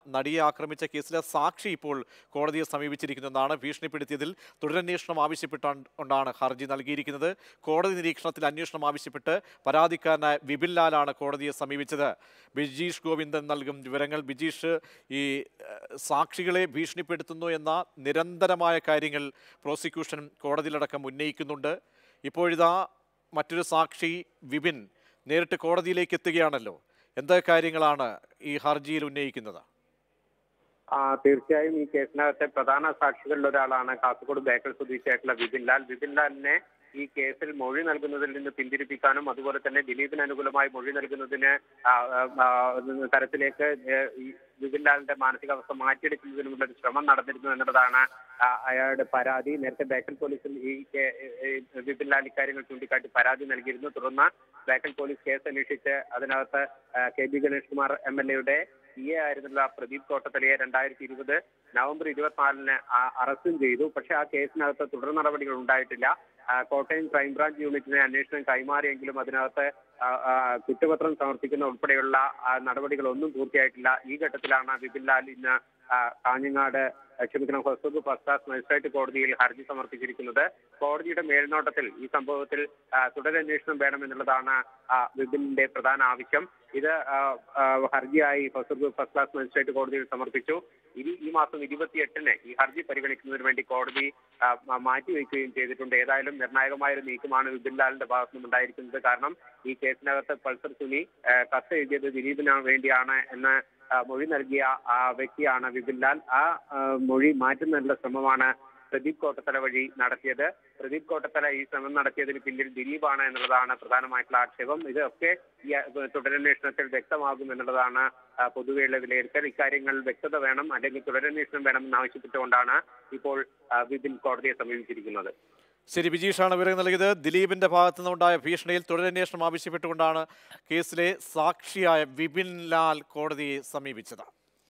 നടിയെ ആക്രമിച്ച കേസിലെ സാക്ഷി ഇപ്പോൾ കോടതിയെ സമീപിച്ചിരിക്കുന്നതാണ് ഭീഷണിപ്പെടുത്തിയതിൽ തുടരന്വേഷണം ആവശ്യപ്പെട്ടുകൊണ്ടാണ് ഹർജി നൽകിയിരിക്കുന്നത് കോടതി നിരീക്ഷണത്തിൽ അന്വേഷണം ആവശ്യപ്പെട്ട് പരാതിക്കാരനായ വിപിൻ ലാലാണ് കോടതിയെ സമീപിച്ചത് ബിജീഷ് ഗോവിന്ദൻ നൽകും വിവരങ്ങൾ ബിജീഷ് ഈ ഏഹ്, സാക്ഷികളെ ഭീഷണിപ്പെടുത്തുന്നു എന്ന നിരന്തരമായ കാര്യങ്ങൾ പ്രോസിക്യൂഷൻ കോടതിയിലടക്കം ഉന്നയിക്കുന്നുണ്ട് ഇപ്പോഴിതാ മറ്റൊരു സാക്ഷി വിപിൻ നേരിട്ട് കോടതിയിലേക്ക് എത്തുകയാണല്ലോ എന്തൊക്കെ കാര്യങ്ങളാണ് ഈ ഹർജിയിൽ ഉന്നയിക്കുന്നത് ആ, തീർച്ചയായും ഈ കേസിനകത്തെ പ്രധാന സാക്ഷികളിൽ ഒരാളാണ് കാസർഗോഡ് ബേക്കൽ സ്വദേശിയായിട്ടുള്ള വിപിൻ ലാൽ വിപിൻ ലാലിനെ ഈ കേസിൽ മൊഴി നൽകുന്നതിൽ നിന്ന് പിന്തിരിപ്പിക്കാനും അതുപോലെ തന്നെ ദിലീപിന് അനുകൂലമായി മൊഴി നൽകുന്നതിന് ആ, ആ, ആ, തരത്തിലേക്ക് ഏ, ഈ വിപിൻ ലാലിന്റെ മാനസികാവസ്ഥ മാറ്റിയെടുക്കുന്നതിനുള്ള ഒരു ശ്രമം നടന്നിരുന്നു എന്നുള്ളതാണ് ആ, അയാളുടെ പരാതി നേരത്തെ ബേക്കൽ പോലീസിൽ ഈ കേ- ഈ വിപിൻ ലാൽ ഇക്കാര്യങ്ങൾ ചൂണ്ടിക്കാട്ടി പരാതി നൽകിയിരുന്നു തുടർന്ന് ബേക്കൽ പോലീസ് കേസ് അന്വേഷിച്ച് അതിനകത്ത് ആ, K B Ganesh Kumar M L എയുടെ പി എ ആയിരുന്നുള്ള പ്രദീപ് തോട്ടത്തലയെ രണ്ടായിരത്തി ഇരുപത് നവംബർ ഇരുപത്തിനാലിന് ആ- അറസ്റ്റും ചെയ്തു പക്ഷെ ആ കേസിനകത്ത് തുടർ നടപടികൾ ഉണ്ടായിട്ടില്ല ആ, കോട്ടയം ക്രൈംബ്രാഞ്ച് യൂണിറ്റിനെ അന്വേഷണം കൈമാറിയെങ്കിലും അതിനകത്ത് ആ, ആ, കുറ്റപത്രം സമർപ്പിക്കുന്ന ഉൾപ്പെടെയുള്ള ആ, നടപടികളൊന്നും പൂർത്തിയായിട്ടില്ല ഈ ഘട്ടത്തിലാണ് വിപിൻ ലാൽ ഇന്ന് ആ, കാഞ്ഞങ്ങാട് ആ, ക്ഷമിക്കണം ഹൊസൂർ ഫസ്റ്റ് ക്ലാസ് മജിസ്ട്രേറ്റ് കോടതിയിൽ ഹർജി സമർപ്പിച്ചിരിക്കുന്നത് കോടതിയുടെ മേൽനോട്ടത്തിൽ ഈ സംഭവത്തിൽ ആ, തുടരന്വേഷണം വേണമെന്നുള്ളതാണ് ആ, വിപിന്റെ പ്രധാന ആവശ്യം ഇത് ആ, ആ, ഹർജിയായി ഹൊസൂർ ഫസ്റ്റ് ക്ലാസ് മജിസ്ട്രേറ്റ് കോടതിയിൽ സമർപ്പിച്ചു ഇനി ഈ മാസം ഇരുപത്തിയെട്ടിന് ഈ ഹർജി പരിഗണിക്കുന്നതിന് വേണ്ടി കോടതി ആ, മ- മാറ്റിവെക്കുകയും ചെയ്തിട്ടുണ്ട് ഏതായാലും നിർണായകമായ ഒരു നീക്കമാണ് വിപിൻ ലാലിന്റെ ഭാഗത്തുനിന്നും ഉണ്ടായിരിക്കുന്നത് കാരണം ഈ കേസിനകത്ത് പൾസർ സുനി ആ, കത്ത് എഴുതിയത് ദിലീപിന് വേണ്ടിയാണ് എന്ന് ആ, മൊഴി നൽകിയ ആ വ്യക്തിയാണ് വിപിൻ ലാൽ ആ ആ, മൊഴി മാറ്റുന്നതിനുള്ള ശ്രമമാണ് പ്രദീപ് കോട്ടത്തല വഴി നടത്തിയത് പ്രദീപ് കോട്ടത്തല ഈ ശ്രമം നടത്തിയതിന് പിന്നിൽ ദിലീപാണ് എന്നുള്ളതാണ് പ്രധാനമായിട്ടുള്ള ആക്ഷേപം ഇതൊക്കെ ഈ ആ, തുടരന്വേഷണത്തിൽ വ്യക്തമാകും എന്നുള്ളതാണ് ആ, പൊതുവെയുള്ള വിലയിരുത്തൽ ഇക്കാര്യങ്ങൾ വ്യക്തത വേണം അല്ലെങ്കിൽ തുടരന്വേഷണം വേണമെന്ന് ആവശ്യപ്പെട്ടുകൊണ്ടാണ് ഇപ്പോൾ ആ, വിപിൻ കോടതിയെ സമീപിച്ചിരിക്കുന്നത് ശരി ബിജീഷാണ് വിവരം നൽകിയത് ദിലീപിന്റെ ഭാഗത്തു നിന്നുണ്ടായ ഭീഷണിയിൽ തുടരന്വേഷണം ആവശ്യപ്പെട്ടുകൊണ്ടാണ് കേസിലെ സാക്ഷിയായ വിപിൻ ലാൽ കോടതിയെ സമീപിച്ചത്